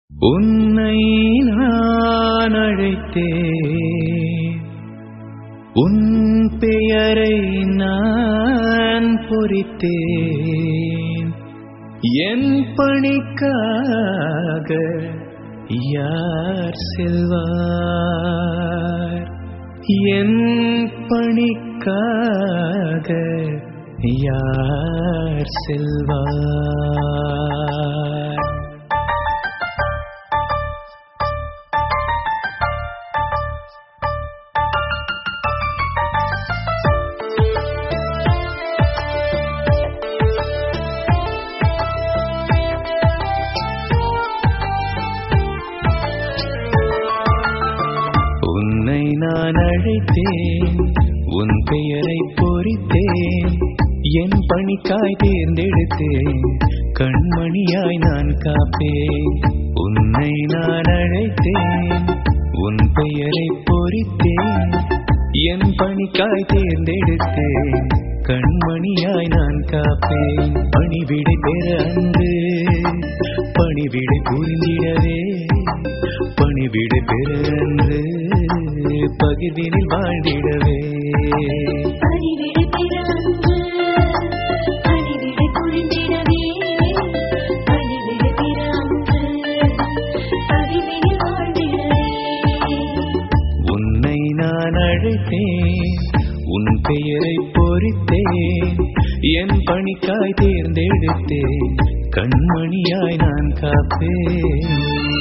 உன்னை நான் அழைத்தேன் உன் பெயரை நான் பொறித்தேன் என் பணிக்காக யார் செல்வார் என் பணிக்காக யார் செல்வார் உன்னை நான் அழைத்தேன் உன் பெயரை பொறித்தேன் என் பணிக்காய் தேர்ந்தெடுத்தேன் கண்மணியாய் நான் காப்பேன் உன்னை நான் அழைத்தேன் உன் பெயரை பொறித்தேன் என் பணிக்காய் தேர்ந்தெடுத்தேன் கண்மணியாய் நான் காப்பேன் பணிவிடை பெற அன்று பணிவிடை புரிந்திடவே பணிவிடை பெற அன்று பகுதியில் வாழ்ந்திடவே பணிவிடை பெற அன்று, பணிவிடை புரிந்திடவே. பணிவிடை பெற அன்று, பகிர்வினில் வாழ்ந்திடவே. உன்னை நான் அழைத்தேன் உன் பெயரை பொறித்தேன் என் பணிக்காய் தேர்ந்தெடுத்தேன் கண்மணியாய் நான் காப்பேன்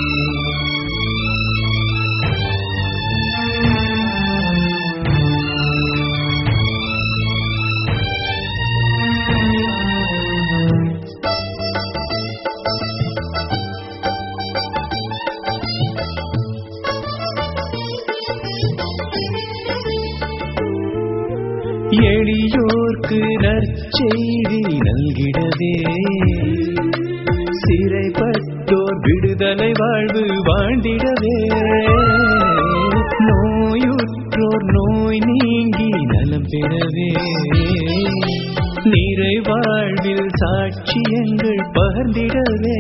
எளியோர்க்கு நற்செய்தி நல்கிடவே சிறைப்பட்டோர் விடுதலை வாழ்வு வாழ்ந்திடவே நோயுற்றோர் நோய் நீங்கி நலம் பெறவே நிறை வாழ்வில் சாட்சியங்கள் பகிர்ந்திடவே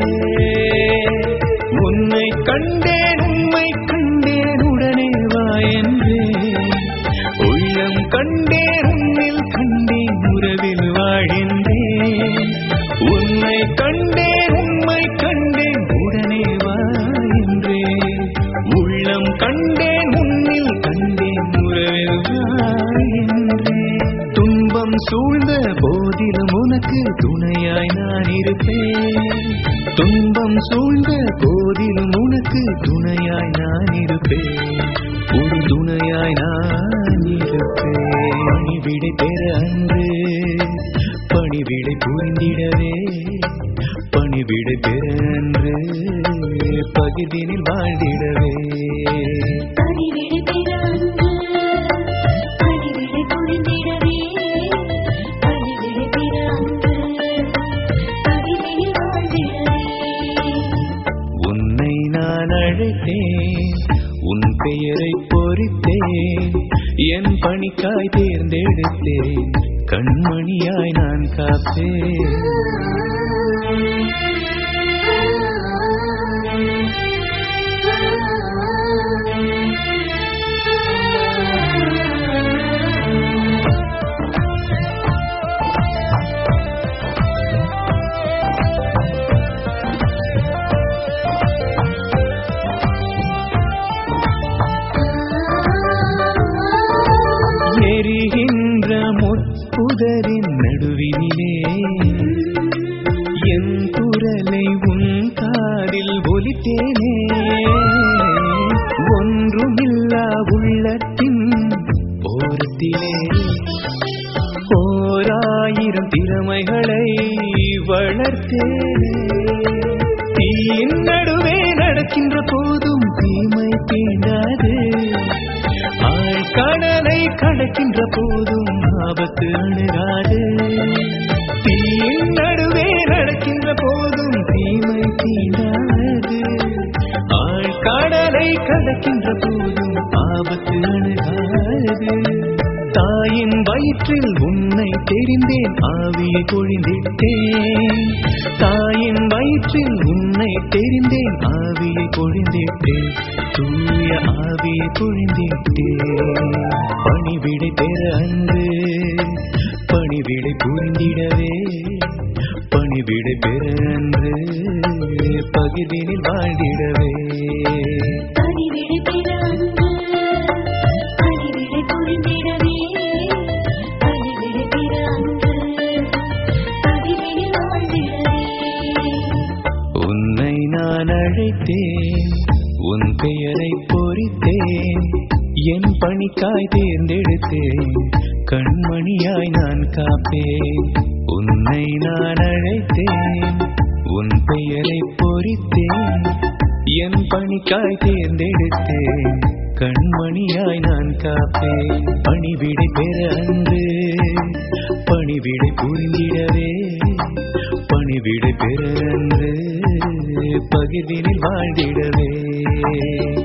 உன்னை கண்டேன் உண்மை கண்டேன் உடனே வா என்றேன் உள்ளம் கண்டேன் உன்னில் கண்டேன் உறவில் வாழ்கின்றேன் உன்னை கண்டேன் உண்மை கண்டேன் உடனே வா என்றேன் உள்ளம் கண்டேன் உன்னில் கண்டேன் உறவில் வாழ்கின்றேன் துன்பம் சூழ்ந்த போதிலும் உனக்கு துணையாய் நான் இருப்பேன் துன்பம் சூழ்ந்த போதிலும் உனக்கு துணையாய் நான் இருப்பேன் ஒரு துணையாய் நான் இருப்பேன் பணிவிடை பெற அன்று பணிவிடை புரிந்திடவே பணிவிடை பெற அன்று பகுதியில் வாழ்ந்திடவே பணிவிடை பெற அன்று, பணிவிடை புரிந்திடவே. பணிவிடை பெற அன்று, பகிர்வினில் வாழ்ந்திடவே. உன்னை நான் அழைத்தேன் உன் பெயரை பொறித்தேன் என் பணிக்காய் தேர்ந்தெடுத்தேன் கண்மணியாய் நான் காப்பேன் எரிகின்ற முட்புதரின் நடுவினிலே என் குரலை உன் காதில் ஒலித்தேனே ஒன்றுமில்லா உள்ளத்தின் ஓரத்திலே ஓராயிரம் திறமைகளை வளர்த்தேனே தீயின் நடுவே நடக்கின்ற போதும் தீமை தீண்டாது ஆழ்கடலை கடக்கின்ற போதும் ஆபத்து அணுகாது தீயின் நடுவே நடக்கின்ற போதும் தீமை தீண்டாது ஆழ்கடலை கடக்கின்ற போதும் ஆபத்து அணுகாது தாயின் வயிற்றில் உன்னை தெரிந்தேன் ஆவியை பொழிந்திட்டேன் தாயின் வயிற்றில் உன்னை உன்னை தெரிந்தேன் ஆவியை பொழிந்திட்டேன் தூய ஆவியை பொழிந்திட்டேன் பணிவிடை பெற அன்று பணிவிடை புரிந்திடவே பணிவிடை பெற அன்று பகிர்வினில் வாழ்ந்திடவே பணிவிடை பெற அன்பு பணிவிடை புரிந்திடவே பணிவிடை பெற அன்பு பகிர்வினில் வாழ்ந்திடவே உன்னை நான் அழைத்தேன் உன் பெயரை பொறித்தேன் என் பணிக்காய் தேர்ந்தெடுத்தேன் கண்மணியாய் நான் காப்பேன் உன்னை நான் அழைத்தேன் உன் பெயரை பொறித்தேன் என் பணிக்காய் தேர்ந்தெடுத்தேன் கண்மணியாய் நான் காப்பேன் பணிவிடை பெற அன்று பணிவிடை புரிந்திடவே பணிவிடை பெற அன்று பகிர்வினில் வாழ்ந்திடவே